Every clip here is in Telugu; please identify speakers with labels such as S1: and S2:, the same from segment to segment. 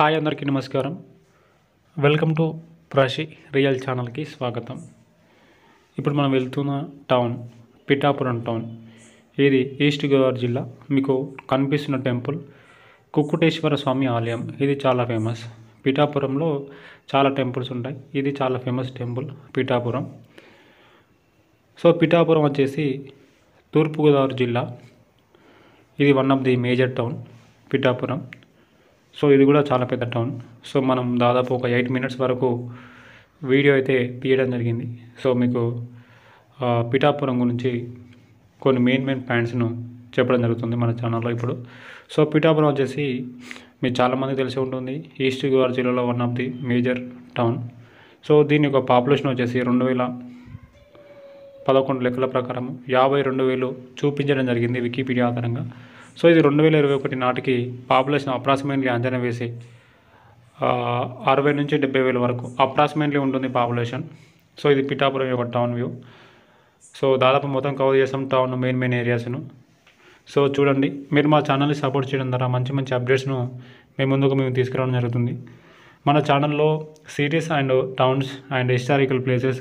S1: హాయ్ అందరికీ నమస్కారం వెల్కమ్ టు ప్రాషి రియల్ ఛానల్కి స్వాగతం ఇప్పుడు మనం వెళ్తున్న టౌన్ పిఠాపురం టౌన్ ఇది ఈస్ట్ గోదావరి జిల్లా మీకు కనిపిస్తున్న టెంపుల్ కుక్కుటేశ్వర స్వామి ఆలయం ఇది చాలా ఫేమస్ పిఠాపురంలో చాలా టెంపుల్స్ ఉంటాయి ఇది చాలా famous temple Pithapuram so Pithapuram వచ్చేసి తూర్పుగోదావరి జిల్లా ఇది one of the major town Pithapuram so ఇది కూడా చాలా పెద్ద టౌన్ సో మనం దాదాపు ఒక ఎయిట్ మినిట్స్ వరకు వీడియో అయితే తీయడం జరిగింది సో మీకు ఆ, పిఠాపురం గురించి కొన్ని మెయిన్ మెయిన్ పాయింట్స్ను చెప్పడం జరుగుతుంది మన ఛానల్లో ఇప్పుడు సో పిఠాపురం వచ్చేసి మీకు చాలామంది తెలిసి ఉంటుంది ఈస్ట్ గోదావరి జిల్లాలో one of the major town so దీని యొక్క పాపులేషన్ వచ్చేసి రెండు వేల పదకొండు లెక్కల ప్రకారం యాభై రెండు వేలు చూపించడం జరిగింది వికీపీడియా ఆధారంగా సో ఇది రెండు వేల ఇరవై ఒకటి నాటికి పాపులేషన్ అప్రాక్సిమేట్లీ అంచనా వేసి ఆ, అరవై నుంచి డెబ్బై వేల వరకు అప్రాక్సిమేట్లీ ఉంటుంది పాపులేషన్ సో ఇది పిఠాపురం యొక్క టౌన్ వ్యూ సో దాదాపు మొత్తం కవర్ చేసాం టౌన్ మెయిన్ మెయిన్ ఏరియాస్ను సో చూడండి మీరు మా ఛానల్ని సపోర్ట్ చేయడం ద్వారా మంచి మంచి అప్డేట్స్ను మేము ముందుకు మేము తీసుకురావడం జరుగుతుంది మన ఛానల్లో cities and towns and historical places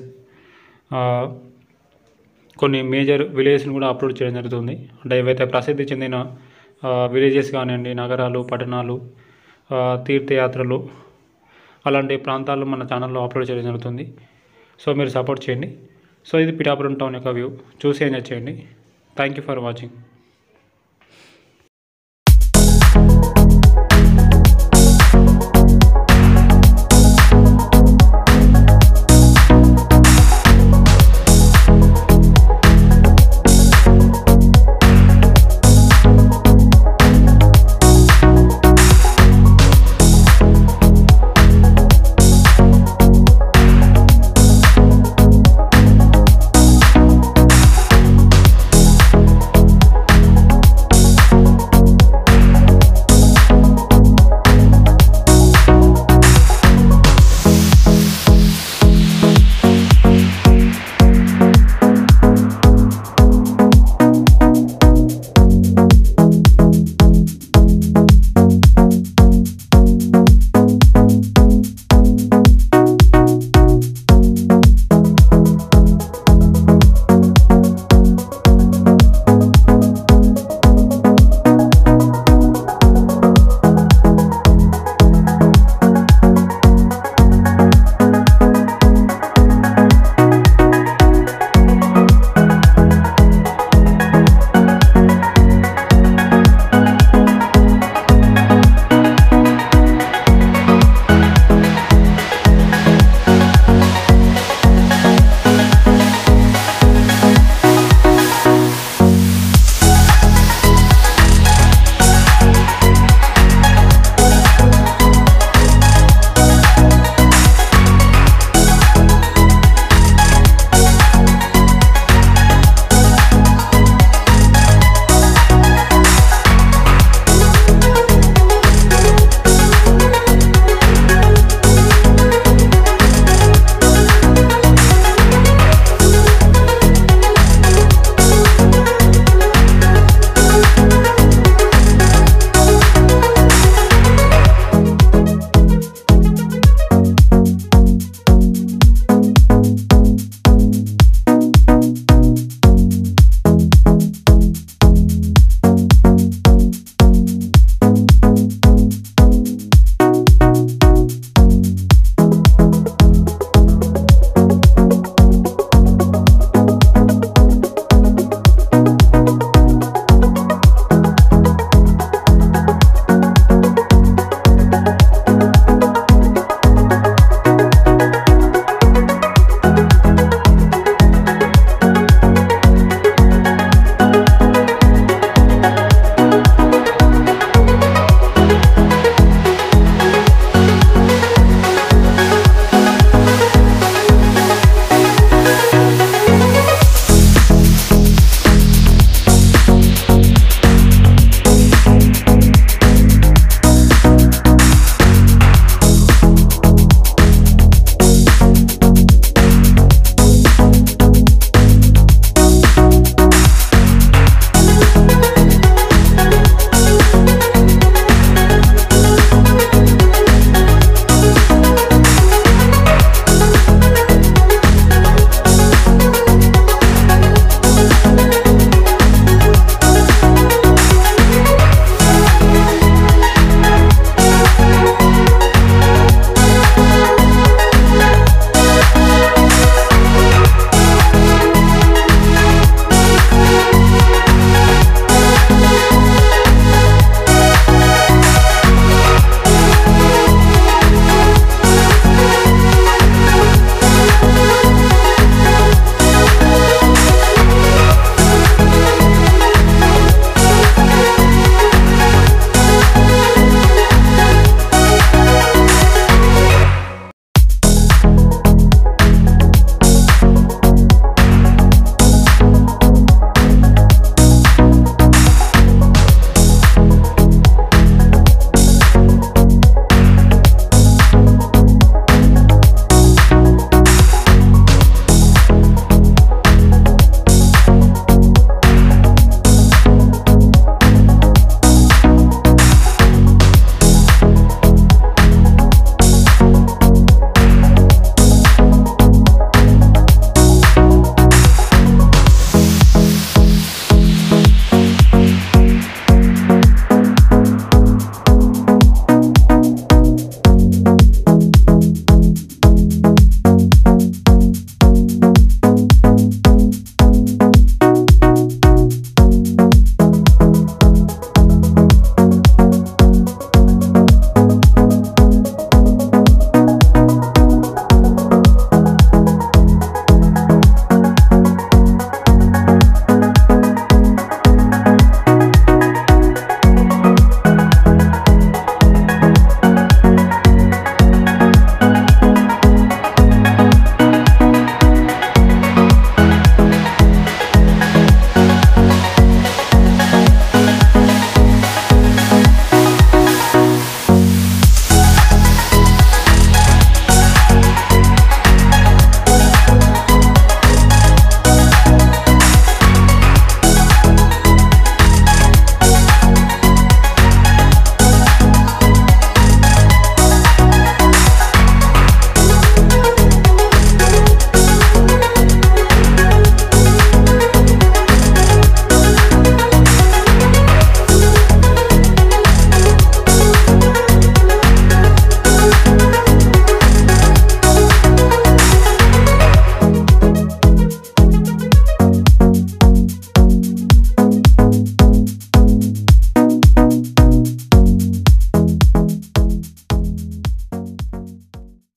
S1: కొన్ని మేజర్ విలేజెస్ని కూడా అప్లోడ్ చేయడం జరుగుతుంది అంటే ఏవైతే ప్రసిద్ధి చెందిన విలేజెస్ కానివ్వండి నగరాలు పట్టణాలు ఆ, తీర్థయాత్రలు అలాంటి ప్రాంతాలు మన ఛానల్లో అప్లోడ్ చేయడం జరుగుతుంది సో మీరు సపోర్ట్ చేయండి సో ఇది పిఠాపురం టౌన్ యొక్క వ్యూ చూసి ఎంజాయ్ చేయండి థ్యాంక్ యూ ఫర్ వాచింగ్